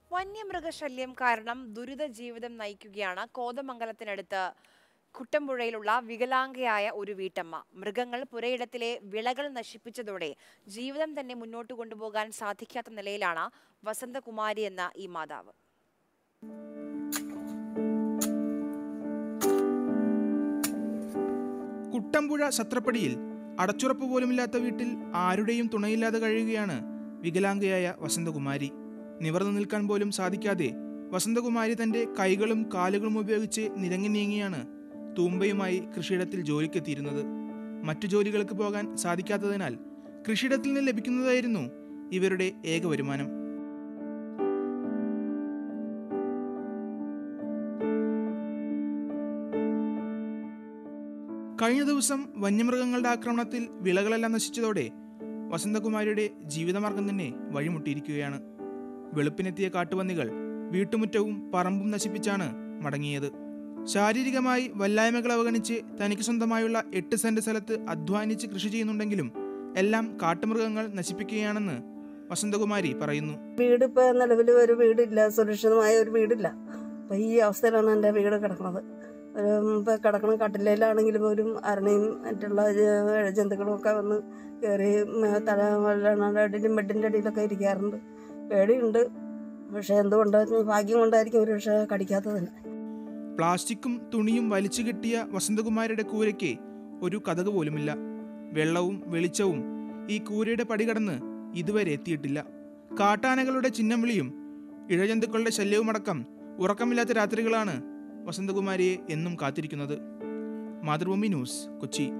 വന്യമൃഗശല്യം കാരണം ദുരിത ജീവിതം നയിക്കുകയാണ് കോതമംഗലത്തിനടുത്ത് കുട്ടമ്പുഴയിലുള്ള വികലാംഗയായ ഒരു വീട്ടമ്മ മൃഗങ്ങൾ പുരയിടത്തിലെ വിളകൾ നശിപ്പിച്ചതോടെ ജീവിതം തന്നെ മുന്നോട്ട് കൊണ്ടുപോകാൻ സാധിക്കാത്ത നിലയിലാണ് വസന്തകുമാരി എന്ന ഈ മാതാവ് കുട്ടമ്പുഴ സത്രപ്പടിയിൽ അടച്ചുറപ്പ് പോലുമില്ലാത്ത വീട്ടിൽ ആരുടെയും തുണയില്ലാതെ കഴിയുകയാണ് വികലാംഗയായ വസന്തകുമാരി നിവർന്നു നിൽക്കാൻ പോലും സാധിക്കാതെ വസന്തകുമാരി തന്റെ കൈകളും കാലുകളും ഉപയോഗിച്ച് നിരങ്ങി നീങ്ങിയാണ് തൂമ്പയുമായി കൃഷിയിടത്തിൽ ജോലിക്കെത്തിയിരുന്നത് മറ്റു ജോലികൾക്ക് പോകാൻ സാധിക്കാത്തതിനാൽ കൃഷിയിടത്തിൽ നിന്ന് ലഭിക്കുന്നതായിരുന്നു ഇവരുടെ ഏക വരുമാനം കഴിഞ്ഞ ദിവസം വന്യമൃഗങ്ങളുടെ ആക്രമണത്തിൽ വിളകളെല്ലാം നശിച്ചതോടെ വസന്തകുമാരിയുടെ ജീവിതമാർഗം തന്നെ വഴിമുട്ടിയിരിക്കുകയാണ് വെളുപ്പിനെത്തിയ കാട്ടുപന്നികൾ വീട്ടുമുറ്റവും പറമ്പും നശിപ്പിച്ചാണ് മടങ്ങിയത് ശാരീരികമായി വല്ലായ്മകൾ അവഗണിച്ച് തനിക്ക് സ്വന്തമായുള്ള എട്ട് സെന്റ് സ്ഥലത്ത് അധ്വാനിച്ച് കൃഷി ചെയ്യുന്നുണ്ടെങ്കിലും എല്ലാം കാട്ടുമൃഗങ്ങൾ നശിപ്പിക്കുകയാണെന്ന് വസന്തകുമാരി പറയുന്നു വീട് ഇപ്പൊ നിലവിൽ ഒരു വീടില്ല സുരക്ഷിതമായ ഒരു വീടില്ല അപ്പൊ ഈ അവസ്ഥയിലാണ് എൻ്റെ വീട് കിടക്കുന്നത് ഒരു ഇപ്പൊ കിടക്കണ കട്ടിലേലാണെങ്കിലും ഒരു അരണയും മറ്റുള്ള ജ- ജന്തുക്കളും ഒക്കെ വന്ന് കയറി തല അടിയിലും ബെഡിൻ്റെ അടിയിലൊക്കെ ഇരിക്കാറുണ്ട് പേടിയുണ്ട് പക്ഷെ എന്തുകൊണ്ട് ഭാഗ്യം കൊണ്ടായിരിക്കും ഒരു പക്ഷേ കടിക്കാത്തതിന് പ്ലാസ്റ്റിക്കും തുണിയും വലിച്ചു കിട്ടിയ വസന്തകുമാരിയുടെ കൂരയ്ക്ക് ഒരു കഥക് പോലുമില്ല വെള്ളവും വെളിച്ചവും ഈ കൂരയുടെ പടി കടന്ന് ഇതുവരെ എത്തിയിട്ടില്ല കാട്ടാനകളുടെ ചിഹ്നം വിളിയും ഇഴജന്തുക്കളുടെ ശല്യവുമടക്കം ഉറക്കമില്ലാത്ത രാത്രികളാണ് വസന്തകുമാരിയെ എന്നും കാത്തിരിക്കുന്നത് മാതൃഭൂമി ന്യൂസ് കൊച്ചി